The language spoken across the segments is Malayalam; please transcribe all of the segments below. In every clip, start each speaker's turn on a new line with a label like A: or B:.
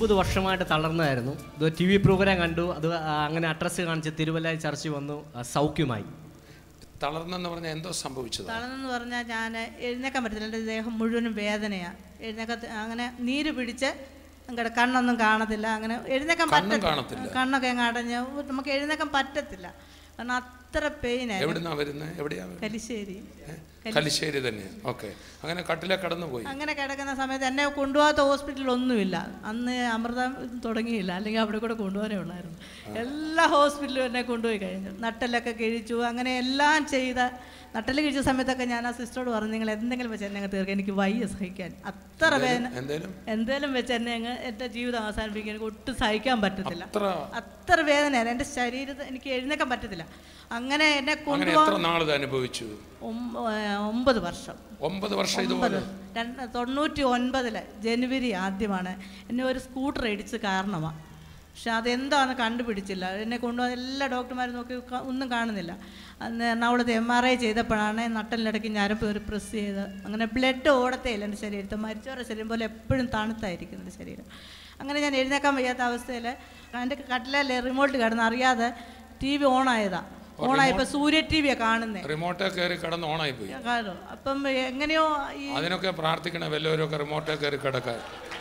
A: മുപ്പത് വർഷമായിട്ട് തളർന്നതായിരുന്നു ഇത് ടി വി പ്രോഗ്രാം കണ്ടു അത് ആ, അങ്ങനെ അഡ്രസ്സ് കാണിച്ച് തിരുവല്ല ചർച്ചിൽ വന്നു ആ, സൗഖ്യമായി
B: തളർന്നെന്ന് പറഞ്ഞാൽ എന്തോ സംഭവിച്ചത്
C: തളർന്നെന്ന് പറഞ്ഞാൽ ഞാൻ എഴുന്നേക്കാൻ പറ്റത്തില്ല എൻ്റെ ദേഹം മുഴുവനും വേദനയാണ് എഴുന്നേക്ക അങ്ങനെ നീര് പിടിച്ച് അങ്ങടെ കണ്ണൊന്നും കാണത്തില്ല അങ്ങനെ എഴുന്നേക്കാൻ
B: കണ്ണും
C: പറ്റത്തില്ല
B: കാണത്തില്ല.
C: കണ്ണൊക്കെ അങ്ങ് അടഞ്ഞ് നമുക്ക് എഴുന്നേക്കാൻ പറ്റത്തില്ല കാരണം അത്ര പെയിനായിരുന്നു
B: എവിടുന്നാ വരുന്നത് എവിടെയാ വരുന്നത്?
C: കലിശ്ശേരി
B: കലിശ്ശേരി തന്നെ ഓക്കെ അങ്ങനെ കട്ടിലെ കടന്നുപോയി
C: അങ്ങനെ കിടക്കുന്ന സമയത്ത് എന്നെ കൊണ്ടുപോകാത്ത ഹോസ്പിറ്റലൊന്നുമില്ല അന്ന് അമൃതം തുടങ്ങിയില്ല അല്ലെങ്കിൽ അവിടെ കൂടെ കൊണ്ടുപോകാനേ ഉള്ളായിരുന്നു എല്ലാ ഹോസ്പിറ്റലും എന്നെ കൊണ്ടുപോയി കഴിഞ്ഞു നട്ടലൊക്കെ കിഴിച്ചു അങ്ങനെ എല്ലാം ചെയ്ത നട്ടല് കിഴിച്ച സമയത്തൊക്കെ ഞാൻ ആ സിസ്റ്ററോട് പറഞ്ഞു നിങ്ങൾ എന്തെങ്കിലും വെച്ച് എന്നെ അങ്ങ് തീർക്കുക എനിക്ക് വയ്യ സഹിക്കാൻ അത്ര വേദന
B: എന്തേലും
C: എന്തേലും വെച്ച് എന്നെ അങ്ങ് എൻ്റെ ജീവിതം അവസാനിപ്പിക്കാൻ എനിക്ക് ഒട്ടും സഹിക്കാൻ പറ്റത്തില്ല
B: അത്ര
C: അത്ര വേദനയാണ് എൻ്റെ ശരീരത്തിൽ എനിക്ക് എഴുന്നേക്കാൻ പറ്റത്തില്ല അങ്ങനെ എന്നെ
B: അങ്ങനെ
C: കൊണ്ടുപോകാൻ
B: എത്ര നാളിത് അനുഭവിച്ചു
C: ഒമ്പ- ഏഹ് ഒമ്പത് വർഷം
B: ഒമ്പത് വർഷം
C: ഒമ്പത്
B: ഇതുപോലെ
C: രണ്ട് തൊണ്ണൂറ്റി ഒൻപതില് ജനുവരി ആദ്യമാണ് എന്നെ ഒരു സ്കൂട്ടർ ഇടിച്ച് കാരണമാണ് പക്ഷെ അതെന്താന്ന് കണ്ടുപിടിച്ചില്ല എന്നെ കൊണ്ടുവന്ന എല്ലാ ഡോക്ടർമാരും നോക്കി ക- ഒന്നും കാണുന്നില്ല അന്ന് എറണാകുളത്ത് എം ആർ ഐ ചെയ്തപ്പോഴാണ് നട്ടലിനിടയ്ക്ക് ഞരമ്പ് ഒരു പ്രസ് ചെയ്ത് അങ്ങനെ ബ്ലഡ് ഓടത്തേ ഇല്ല എൻ്റെ ശരീരത്തിൽ മരിച്ചവരുടെ ശരീരം പോലെ എപ്പോഴും തണുത്തായിരിക്കും എൻ്റെ ശരീരം അങ്ങനെ ഞാൻ എഴുന്നേക്കാൻ വയ്യാത്ത അവസ്ഥയിൽ എൻ്റെ കട്ടിലെ റിമോട്ട് കിടന്ന് അറിയാതെ ടി വി ഓണായതാണ് ഓണായപ്പോൾ സൂര്യ ടി വിയാണ് കാണുന്നത്
B: റിമോട്ടെ കയറി കിടന്ന് ഓണായി പോയി
C: കാണും അപ്പം എങ്ങനെയോ ഈ
B: അതിനൊക്കെ പ്രാർത്ഥിക്കണേ വല്ലവരൊക്കെ റിമോട്ടെ കയറി കിടക്കാൻ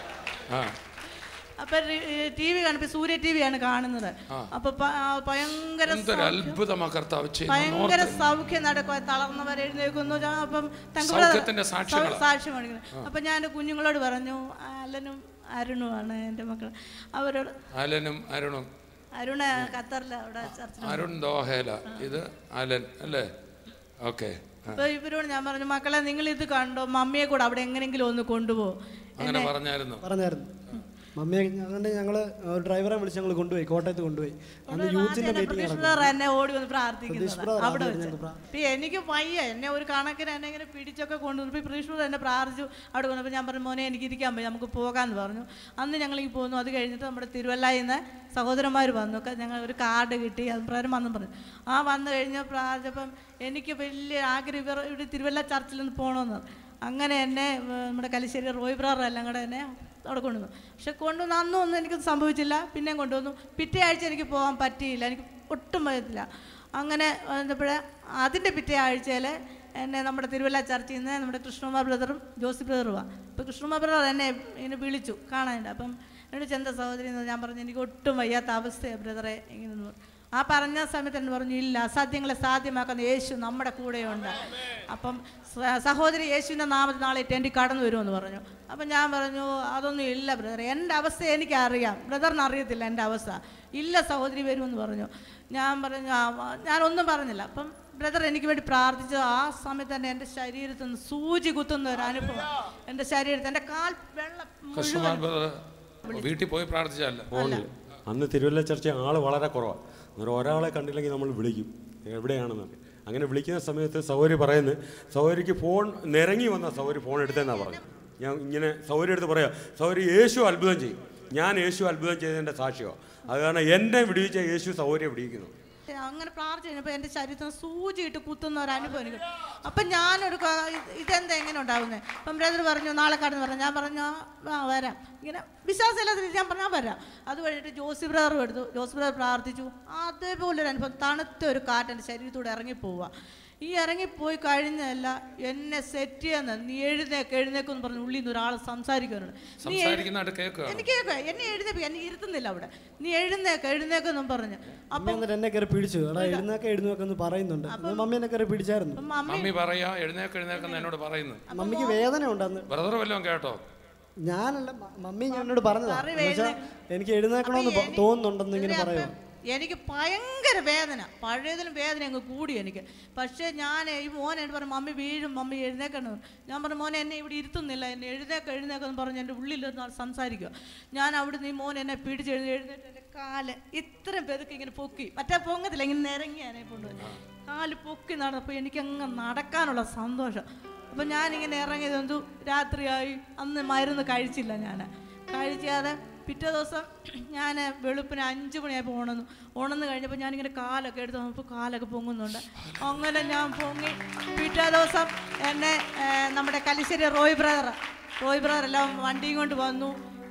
B: ആ
C: അപ്പൊ ടി വി കാണുമ്പോ സൂര്യ ടി വിയാണ് കാണുന്നത് അപ്പൊ പ- ആ ഭയങ്കര
B: എന്തൊരു അത്ഭുതമാ കർത്താവ് ചെയ്യുന്നു
C: ഭയങ്കര സൗഖ്യം നടക്കുക തളർന്നവർ എഴുന്നേക്കുന്നു ഞാൻ അപ്പം തങ്ങളുടെ
B: സൗഖ്യത്തിന്റെ സാക്ഷ്യങ്ങളാ.
C: സാക്ഷ്യം കാണിക്കുന്നു അപ്പൊ ഞാൻ കുഞ്ഞുങ്ങളോട് പറഞ്ഞു അലനും അരുണുമാണ് എൻ്റെ മക്കൾ അവരോട്
B: അലനും അരുണും
C: അരുണ് ഖത്തറിൽ അവിടെ ചർച്ച
B: അരുൺ ദോഹേല ഇത് അലൻ അല്ലേ ഓക്കെ
C: അപ്പൊ ഇവരോട് ഞാൻ പറഞ്ഞു മക്കളെ നിങ്ങൾ ഇത് കണ്ടോ മമ്മിയെ കൂടെ അവിടെ എങ്ങനെയെങ്കിലും ഒന്ന് കൊണ്ടുപോകും
B: അങ്ങനെ പറഞ്ഞായിരുന്നു
D: പറഞ്ഞായിരുന്നു മമ്മിയെ അങ്ങനെ ഞങ്ങൾ ഡ്രൈവറെ വിളിച്ച് ഞങ്ങൾ കൊണ്ടുപോയി കോട്ടയത്ത് കൊണ്ടുപോയി അന്ന് യൂത്തിന്റെ മീറ്റിംഗ് നടന്നു
C: പ്രതീക്ഷ എന്നെ ഓടി വന്ന്
D: പ്രതീഷ്
C: പ്രാർത്ഥിക്കുന്നത്
D: brother
C: അവിടെ
D: ആദ്യം
C: വെച്ച്
D: ഞങ്ങൾക്ക് പ്രാ-
C: ഇപ്പൊ എനിക്ക് വയ്യ എന്നെ ഒരു കണക്കിന് എന്നെ ഇങ്ങനെ പിടിച്ചൊക്കെ കൊണ്ടുവന്നു ഇപ്പൊ പ്രതീക്ഷ എന്നെ പ്രാർത്ഥിച്ചു അവിടെ കൊണ്ടപ്പോൾ ഞാൻ പറഞ്ഞു മോനെ എനിക്ക് ഇരിക്കാൻ പോയി നമുക്ക് പോകാമെന്ന് പറഞ്ഞു അന്ന് ഞങ്ങളിങ്ങ് പോന്നു അത് കഴിഞ്ഞിട്ട് നമ്മുടെ തിരുവല്ലയിൽ നിന്ന് സഹോദരന്മാർ വന്നു ഒക്കെ ഞങ്ങൾ ഒരു കാർഡ് കിട്ടി അത് പ്രകാരം വന്നു പറഞ്ഞു ആ വന്നു കഴിഞ്ഞ പ്രാർത്ഥിച്ചപ്പം എനിക്ക് വലിയ ആഗ്രഹം ഇവർ ഇവിടെ തിരുവല്ല ചർച്ചിൽ നിന്ന് പോകണമെന്ന് അങ്ങനെ എന്നെ ഏർ, നമ്മുടെ കലിശ്ശേരി റോയ് ബ്രാർ എല്ലാം കൂടെ എന്നെ അവിടെ കൊണ്ടുവന്നു പക്ഷെ കൊണ്ടുവന്ന് അന്നും ഒന്നും എനിക്ക് സംഭവിച്ചില്ല പിന്നെയും കൊണ്ടുവന്നു പിറ്റേ ആഴ്ച എനിക്ക് പോകാൻ പറ്റിയില്ല എനിക്ക് ഒട്ടും പറ്റത്തില്ല അങ്ങനെ വന്നപ്പോഴേ അതിൻ്റെ പിറ്റേ ആഴ്ചയിൽ എന്നെ നമ്മുടെ തിരുവല്ല ചർച്ചിൽ നിന്ന് നമ്മുടെ കൃഷ്ണകുമാർ ബ്രദറും ജോസി ബ്രദറുമാണ് അപ്പോൾ കൃഷ്ണകുമാർ ബ്രദർ എന്നെ ഇങ്ങനെ വിളിച്ചു കാണാനുണ്ട് അപ്പം എന്നോട് ചെന്ത സഹോദരി എന്ന് ഞാൻ പറഞ്ഞു എനിക്ക് ഒട്ടും വയ്യാത്ത അവസ്ഥയാണ് ബ്രദറെ ഇങ്ങനെ എന്ന് പറഞ്ഞു. ആ പറഞ്ഞ സമയത്ത് എന്നെ പറഞ്ഞു ഇല്ല അസാധ്യങ്ങളെ സാധ്യമാക്കുന്ന യേശു നമ്മുടെ കൂടെയുണ്ട് അപ്പം സ- സഹോദരി യേശുവിൻ്റെ നാമത്തിൽ നാളെ ടെൻറ്റി കടന്നു വരുമെന്ന് പറഞ്ഞു അപ്പം ഞാൻ പറഞ്ഞു അതൊന്നും ഇല്ല ബ്രദർ എൻ്റെ അവസ്ഥ എനിക്കറിയാം ബ്രദറിന് അറിയത്തില്ല എൻ്റെ അവസ്ഥ ഇല്ല സഹോദരി വരുമെന്ന് പറഞ്ഞു ഞാൻ പറഞ്ഞു "ആ, വ- ഞാനൊന്നും പറഞ്ഞില്ല അപ്പം ബ്രദർ എനിക്ക് വേണ്ടി പ്രാർത്ഥിച്ചു ആ സമയത്ത് തന്നെ എൻ്റെ ശരീരത്തിൽ നിന്ന് സൂചി കുത്തുന്ന ഒരു അനുഭവം എൻ്റെ ശരീരത്തിൽ എൻ്റെ കാൽ വെള്ളം
B: കൃഷ്ണമാർ ബ്രദർ വീട്ടിൽ പോയി പ്രാർത്ഥിച്ചല്ല
E: ഫോണിൽ അന്ന് തിരുവല്ല ചർച്ച ആൾ വളരെ കുറവാണ് അന്നേരം ഒരാളെ കണ്ടില്ലെങ്കിൽ നമ്മൾ വിളിക്കും എവിടെയാണെന്നൊക്കെ അങ്ങനെ വിളിക്കുന്ന സമയത്ത് സൗകര്യ പറയുന്നത് സൗകര്യക്ക് ഫോൺ നിരങ്ങി വന്ന സൗകര്യ ഫോൺ എടുത്തെന്നാണ് പറഞ്ഞു ഞാൻ ഇങ്ങനെ സൗകര്യ എടുത്ത് പറയാം സൗകര്യ യേശു അത്ഭുതം ചെയ്യും ഞാൻ യേശു അത്ഭുതം ചെയ്തതിൻ്റെ സാക്ഷ്യമാണ് അത് കാരണം എന്നെ വിടിവിച്ച യേശു സൗകര്യം വിടിയിക്കുന്നു
C: അങ്ങനെ പ്രാർത്ഥിച്ചു കഴിഞ്ഞപ്പോൾ എൻ്റെ ശരീരത്തിന് സൂചിയിട്ട് കുത്തുന്ന ഒരു അനുഭവം എനിക്ക് അപ്പം ഞാനൊരു ക- ഇത് ഇതെന്താ എങ്ങനെ ഉണ്ടാവുന്നത് അപ്പം ബ്രദർ പറഞ്ഞു നാളെ കടന്ന് പറഞ്ഞു ഞാൻ പറഞ്ഞു "ആ, ആ വരാം ഇങ്ങനെ വിശ്വാസമില്ലാത്ത രീതിയിൽ ഞാൻ പറഞ്ഞാൽ വരാം അത് കഴിഞ്ഞിട്ട് ജോസി ബ്രദറും എടുത്തു ജോസി ബ്രദർ പ്രാർത്ഥിച്ചു അതേപോലെ ഒരു അനുഭവം തണുത്ത ഒരു കാറ്റ് എൻ്റെ ശരീരത്തൂടെ ഇറങ്ങിപ്പോവുക ഈ ഇറങ്ങിപ്പോയി കഴിഞ്ഞല്ല എന്നെ സെറ്റ് ചെയ്യുന്ന നീ എഴുന്നേക്ക് എഴുന്നേക്കെന്ന് പറഞ്ഞു ഉള്ളിൽ നിന്ന് ഒരാൾ സംസാരിക്കുന്നുണ്ട് നീ എഴു-
B: സംസാരിക്കുന്നതായിട്ട് കേൾക്കുക
C: എനിക്ക് കേൾക്കാം എന്നെ എഴുന്നേപ്പ് എന്നെ ഇരുത്തുന്നില്ല അവിടെ നീ എഴുന്നേക്ക് എഴുന്നേക്കെന്നും പറഞ്ഞു
D: മമ്മി എന്നിട്ട് എന്നെ കയറി പിടിച്ചു എടാ എഴുന്നേക്ക എഴുന്നേക്കെന്ന് പറയുന്നുണ്ട് എന്നിട്ട് മമ്മി എന്നെ കയറി പിടിച്ചായിരുന്നു
C: അപ്പം മമ്മി
B: മമ്മി പറയാ എഴുന്നേക്ക് എഴുന്നേക്കെന്ന് എന്നോട് പറയുന്നു
D: മമ്മിക്ക് വേദന ഉണ്ട് അന്ന്
B: ബ്രദർ വല്ലതും കേട്ടോ
D: ഞാനല്ല മ- മമ്മി ഞാൻ എന്നോട് പറഞ്ഞതാ എന്നുവെച്ചാ എനിക്ക് എഴുന്നേക്കണമെന്ന് പ- തോന്നുന്നുണ്ടെന്ന് ഇങ്ങനെ പറയുമോ
C: എനിക്ക് ഭയങ്കര വേദന പഴയതിലും വേദന അങ്ങ് കൂടി എനിക്ക് പക്ഷേ ഞാൻ ഈ മോൻ എന്നോട് പറഞ്ഞു മമ്മി വീഴും മമ്മി എഴുന്നേക്കണം ഞാൻ പറഞ്ഞു മോനെ എന്നെ ഇവിടെ ഇരുത്തുന്നില്ല എന്നെ എഴുന്നേക്ക എഴുന്നേക്കെന്ന് പറഞ്ഞ് എൻ്റെ ഉള്ളിൽ സംസാരിക്കുക ഞാൻ അവിടെ നിന്ന് ഈ മോൻ എന്നെ പിടിച്ച് എഴുതി എഴുന്നേറ്റ് എൻ്റെ കാല് ഇത്രയും പെതുക്കെ ഇങ്ങനെ പൊക്കി മറ്റേ പൊങ്ങത്തില്ല ഇങ്ങനെ നിരങ്ങി എന്നെ കൊണ്ടുപോയി കാല് പൊക്കി നടന്നപ്പോൾ എനിക്കങ്ങ് നടക്കാനുള്ള സന്തോഷം അപ്പം ഞാനിങ്ങനെ ഇറങ്ങിയത് എന്തു രാത്രിയായി അന്ന് മരുന്ന് കഴിച്ചില്ല ഞാൻ കഴിക്കാതെ പിറ്റേ ദിവസം ഞാൻ വെളുപ്പിന് അഞ്ച് മണിയായപ്പോൾ ഉണന്നു ഉണന്ന് കഴിഞ്ഞപ്പോൾ ഞാനിങ്ങനെ കാലൊക്കെ എടുത്ത് നോക്കുമ്പോൾ കാലൊക്കെ പൊങ്ങുന്നുണ്ട് അങ്ങനെ ഞാൻ പൊങ്ങി പിറ്റേ ദിവസം എന്നെ ഏ, നമ്മുടെ കലിശ്ശേരി റോയ് ബ്രദർ റോയ് ബ്രദർ എല്ലാം വണ്ടിയും കൊണ്ട് വന്നു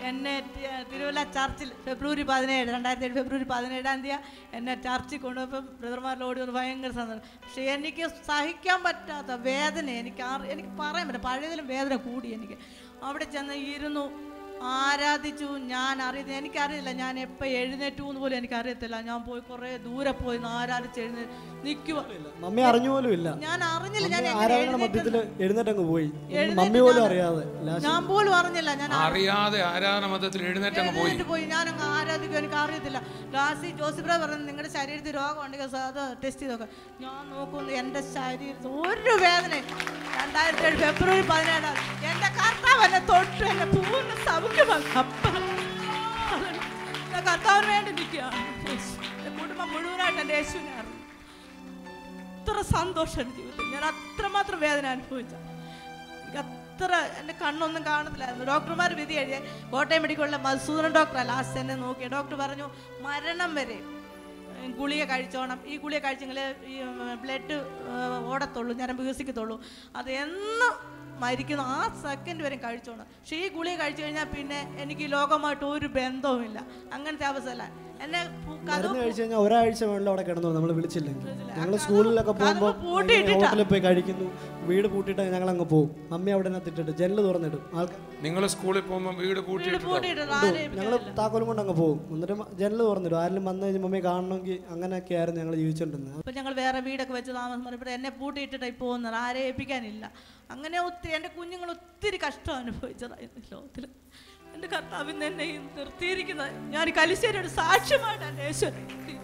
C: എന്നെ തി- തിരുവല്ല ചർച്ചിൽ ഫെബ്രുവരി പതിനേഴ് രണ്ടായിരത്തി ഏഴ് ഫെബ്രുവരി പതിനേഴാം തീയതി എന്നെ ചർച്ചിൽ കൊണ്ടുപോയപ്പോൾ ബ്രദർമാരിൽ ഓടി വന്ന് ഭയങ്കര സന്തോഷം പക്ഷേ എനിക്ക് സഹിക്കാൻ പറ്റാത്ത വേദന എനിക്ക് ആർ- എനിക്ക് പറയാൻ പറ്റില്ല പഴയതിലും വേദന കൂടി എനിക്ക് അവിടെ ചെന്ന് ഇരുന്നു ആരാധിച്ചു ഞാൻ അറിയുന്നത് എനിക്കറിയില്ല ഞാൻ എപ്പോൾ എഴുന്നേറ്റു എന്ന് പോലും എനിക്കറിയത്തില്ല ഞാൻ പോയി കുറേ ദൂരെ പോയി നിന്ന് ആരാധിച്ച് എഴുന്നേറ്റ് നിൽക്കുക
D: മമ്മി അറിഞ്ഞു പോലും ഇല്ല
C: ഞാൻ അറിഞ്ഞില്ല ഞാൻ എങ്ങനെ
D: ആരാധന
C: എഴുന്നേറ്റെന്ന്.
D: മധ്യത്തിൽ എഴുന്നേറ്റങ്ങ് പോയി
C: എഴുന്നേറ്റ്
D: മമ്മി പോലും
C: ഞാൻ-
D: അറിയാതെ ലാസ്റ്റ്
C: ഞാൻ പോലും അറിഞ്ഞില്ല ഞാൻ
B: അറിയാതെ ആരാധന മതത്തിൽ എഴുന്നേറ്റങ്ങ് പോയി
C: എഴുന്നേറ്റ് പോയി ഞാൻ അങ്ങ് ആരാധിക്കും എനിക്ക് അറിയത്തില്ല ലാസ്റ്റ് ജോസിബ്ര പറഞ്ഞു നിങ്ങളുടെ ശരീരത്തിൽ രോഗമുണ്ടെങ്കിൽ സ- അത് ടെസ്റ്റ് ചെയ്തൊക്കെ ഞാൻ നോക്കുന്നു എൻ്റെ ശരീരത്തിൽ ഒരു വേദന രണ്ടായിരത്തി ഏഴ് ഫെബ്രുവരി പതിനേഴാം എൻ്റെ കർത്താവ് എന്നെ തൊട്ട് എന്നെ പൂർണ്ണ സൗഖ്യമാണ് അപ്പം ഞാൻ കർത്താവിന് വേണ്ടി നിൽക്കുകയാണ് എൻ്റെ കുടുംബം മുഴുവനായിട്ട് എൻ്റെ യേശുവിനെ അറിഞ്ഞു അത്ര സന്തോഷമാണ് ജീവിതത്തിൽ ഞാൻ അത്രമാത്രം വേദന അനുഭവിച്ച എനിക്ക് അത്ര എൻ്റെ കണ്ണൊന്നും കാണത്തില്ലായിരുന്നു ഡോക്ടർമാർ വിധി എഴുതിയ കോട്ടയം മെഡിക്കലിലെ മധുസൂദനൻ ഡോക്ടറാണ് ലാസ്റ്റ് എന്നെ നോക്കിയ ഡോക്ടർ പറഞ്ഞു മരണം വരെ ഉം, ഗുളിക കഴിച്ചോണം ഈ ഗുളിക കഴിച്ചെങ്കിൽ ഈ ബ്ലഡ് ഓടത്തുള്ളൂ ഞാൻ വികസിക്കത്തുള്ളൂ അത് എന്നും മരിക്കുന്നു ആ സെക്കൻഡ് വരെ കഴിച്ചോണം പക്ഷേ ഈ ഗുളിക കഴിച്ചു കഴിഞ്ഞാൽ പിന്നെ എനിക്ക് ഈ ലോകമായിട്ട് ഒരു ബന്ധവുമില്ല അങ്ങനത്തെ അവസ്ഥയല്ല എന്നെ പു- കഥ
D: മരുന്ന് കഴിച്ചു കഴിഞ്ഞാൽ ഒരാഴ്ച വേണ്ട അവിടെ കിടന്നു നമ്മൾ വിളിച്ചില്ലെങ്കിൽ ഞങ്ങൾ സ്കൂളിലൊക്കെ
C: കതക്
D: പോകുമ്പോൾ
C: പൂട്ടിയിട്ടിട്ടാ.
D: ഹോട്ടലിൽ പോയി കഴിക്കുന്നു വീട് പൂട്ടിയിട്ട് ഞങ്ങൾ അങ്ങ് പോകും മമ്മി അവിടെ നിന്ന് ഇട്ടിട്ട് ജനല് തുറന്നിടും ആൾക്കാർ
B: നിങ്ങൾ സ്കൂളിൽ പോകുമ്പോൾ വീട്
C: വീട്
B: കൂട്ടിയിട്ട്
C: പൂട്ടിയിട്ടില്ല ആരെയും
D: ഞങ്ങൾ താക്കോലും കൊണ്ട് അങ്ങ് പോകും എന്നിട്ട് മ- ജനല് തുറന്നിടും ആരെങ്കിലും വന്നു കഴിഞ്ഞ് മമ്മി കാണണമെങ്കിൽ അങ്ങനെയൊക്കെ ആയിരുന്നു ഞങ്ങൾ ജീവിച്ചോണ്ടിരുന്നത്
C: അപ്പം ഞങ്ങൾ വേറെ വീടൊക്കെ വെച്ച് താമസം പറഞ്ഞപ്പോൾ എന്നെ പൂട്ടിയിട്ടിട്ടായി പോകുന്നത് ആരെ ഏൽപ്പിക്കാനില്ല അങ്ങനെ ഒത്തിരി എൻ്റെ കുഞ്ഞുങ്ങൾ ഒത്തിരി കഷ്ടം അനുഭവിച്ചതായിരുന്നു ഈ ലോകത്തിൽ എൻ്റെ കർത്താവിന്ന് എന്നെ ഈ നിർത്തിയിരിക്കുന്നത് ഞാൻ ഈ കലിശ്ശേരിയുടെ സാക്ഷ്യമായിട്ട് എൻ്റെ യേശുവിനെ നിർത്തി.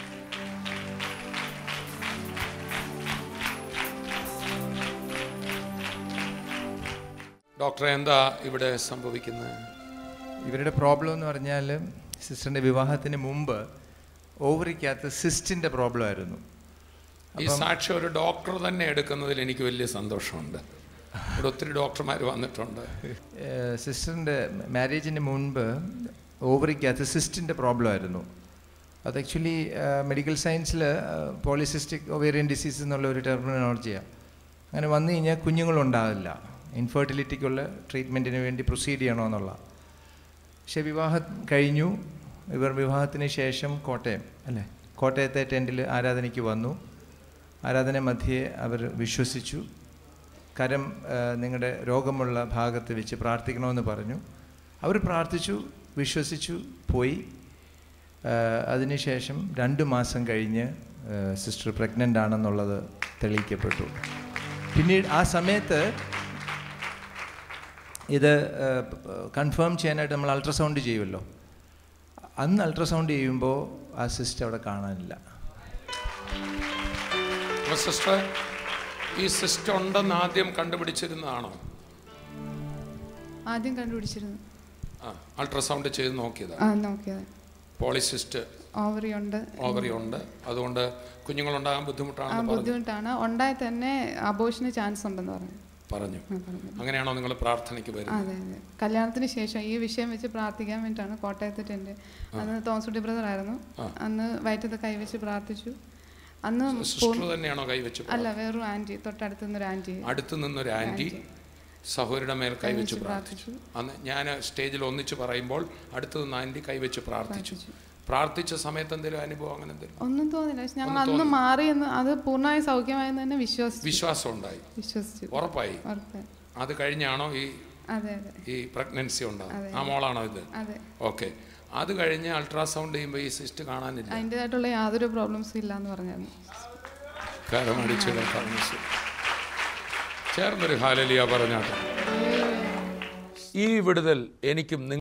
B: ഡോക്ടറെ എന്താ ഇവിടെ സംഭവിക്കുന്നത്
F: ഇവരുടെ പ്രോബ്ലം എന്ന് പറഞ്ഞാൽ സിസ്റ്ററിൻ്റെ വിവാഹത്തിന് മുമ്പ് ഓവറിക്കകത്ത് സിസ്റ്റിൻ്റെ പ്രോബ്ലം ആയിരുന്നു
B: ഈ സാക്ഷ്യം ഒരു ഡോക്ടർ തന്നെ എടുക്കുന്നതിൽ എനിക്ക് വലിയ സന്തോഷമുണ്ട് ഇവിടെ ഒത്തിരി ഡോക്ടർമാർ വന്നിട്ടുണ്ട്
F: സിസ്റ്ററിൻ്റെ മാരേജിന് മുൻപ് ഓവറിക്കകത്ത് സിസ്റ്റിൻ്റെ പ്രോബ്ലം ആയിരുന്നു അത് ആക്ച്വലി മെഡിക്കൽ സയൻസിൽ പോളിസിസ്റ്റിക് ഒവേറിയൻ ഡിസീസ് എന്നുള്ള ഒരു ടെർമിനോളജിയാണ് അങ്ങനെ വന്നു കഴിഞ്ഞാൽ കുഞ്ഞുങ്ങളുണ്ടാവില്ല ഇൻഫെർട്ടിലിറ്റിക്കുള്ള ട്രീറ്റ്മെൻറ്റിന് വേണ്ടി പ്രൊസീഡ് ചെയ്യണമെന്നുള്ള പക്ഷേ വിവാഹം കഴിഞ്ഞു ഇവർ വിവാഹത്തിന് ശേഷം കോട്ടയം അല്ലേ കോട്ടയത്തെ ടെൻറ്റിൽ ആരാധനയ്ക്ക് വന്നു ആരാധന മധ്യേ അവർ വിശ്വസിച്ചു കരം ആ, നിങ്ങളുടെ രോഗമുള്ള ഭാഗത്ത് വെച്ച് പ്രാർത്ഥിക്കണമെന്ന് പറഞ്ഞു അവർ പ്രാർത്ഥിച്ചു വിശ്വസിച്ചു പോയി ആ, അതിനുശേഷം രണ്ട് മാസം കഴിഞ്ഞ് സിസ്റ്റർ പ്രഗ്നൻ്റ് ആണെന്നുള്ളത് തെളിയിക്കപ്പെട്ടു പിന്നീട് ആ സമയത്ത് ഇത് കൺഫേം ചെയ്യാനായിട്ട് നമ്മൾ അൾട്രാസൗണ്ട് ചെയ്യുമല്ലോ അന്ന് അൾട്രാസൗണ്ട് ചെയ്യുമ്പോൾ ആ സിസ്റ്റർ അവിടെ കാണാനില്ല
B: അപ്പോൾ സിസ്റ്റർ ഈ സിസ്റ്റം ഉണ്ടെന്ന് ആദ്യം കണ്ടുപിടിച്ചിരുന്നതാണോ
G: ആദ്യം കണ്ടുപിടിച്ചിരുന്നു
B: ആ അൾട്രാസൗണ്ട് ചെയ്ത് നോക്കിയതാ
G: ആ നോക്കിയത്
B: പോളിസിസ്റ്റ്
G: ഓവറി ഉണ്ട്
B: ഓവറി ഉണ്ട് അതുകൊണ്ട് കുഞ്ഞുങ്ങളുണ്ടാകാൻ
G: ആ
B: ബുദ്ധിമുട്ടാണെന്ന് പറഞ്ഞു
G: ബുദ്ധിമുട്ടാണ് ഉണ്ടായി തന്നെ അബോഷന് ചാൻസ് ഉണ്ടെന്ന് പറഞ്ഞു
B: പറഞ്ഞു
G: ആ, പറഞ്ഞു.
B: അങ്ങനെയാണോ നിങ്ങൾ പ്രാർത്ഥനയ്ക്ക് വരുന്നത്
G: അതെ അതെ കല്യാണത്തിന് ശേഷം ഈ വിഷയം വെച്ച് പ്രാർത്ഥിക്കാൻ വേണ്ടിയിട്ടാണ് കോട്ടയത്തെ ടെൻറ്റ് അന്ന് തോമസുട്ടി ബ്രദർ ആയിരുന്നു അന്ന് വയറ്റത്ത് കൈവച്ച് പ്രാർത്ഥിച്ചു അന്ന്
B: സിസ്റ്റർ തന്നെയാണോ കൈവച്ച്
G: അല്ല വേറൊരു ആൻറ്റി തൊട്ടടുത്ത് നിന്നൊരു ആൻറ്റി
B: അടുത്ത് നിന്നൊരു ആൻറ്റി സഹോദരിയുടെ മേൽ കൈവച്ച് പ്രാർത്ഥിച്ചു അന്ന് ഞാൻ സ്റ്റേജിൽ ഒന്നിച്ച് പറയുമ്പോൾ അടുത്ത് നിന്ന് ആൻറ്റി കൈവച്ച് പ്രാർത്ഥിച്ചു പ്രാർത്ഥിച്ച സമയത്ത് എന്തെങ്കിലും അനുഭവം അങ്ങനെ എന്തെങ്കിലും
G: ഒന്നും തോന്നില്ല പക്ഷെ ഞങ്ങൾ അന്ന് മാറി എന്ന് അത് പൂർണ്ണമായി സൗഖ്യമായെന്ന് തന്നെ വിശ്വസിച്ചു
B: വിശ്വാസം ഉണ്ടായി
G: വിശ്വസിച്ചു
B: ഉറപ്പായി
G: ഉറപ്പ്
B: അത് കഴിഞ്ഞാണോ ഈ
G: അതെ അതെ
B: ഈ പ്രഗ്നൻസി ഉണ്ടാകുന്നത് ആ മോളാണോ ഇത്
G: അതെ
B: ഓക്കെ അത് കഴിഞ്ഞ് അൾട്രാസൗണ്ട് ചെയ്യുമ്പോൾ ഈ സിസ്റ്റ് കാണാനില്ല
G: അതിൻ്റെതായിട്ടുള്ള യാതൊരു പ്രോബ്ലംസും ഇല്ല എന്ന് പറഞ്ഞായിരുന്നു
B: കരമടിച്ച് കർത്താവിനെ സ്തുതി. ചേർന്നൊരു ഹാലലിയ പറഞ്ഞാട്ടെ ഈ വിടുതൽ എനിക്കും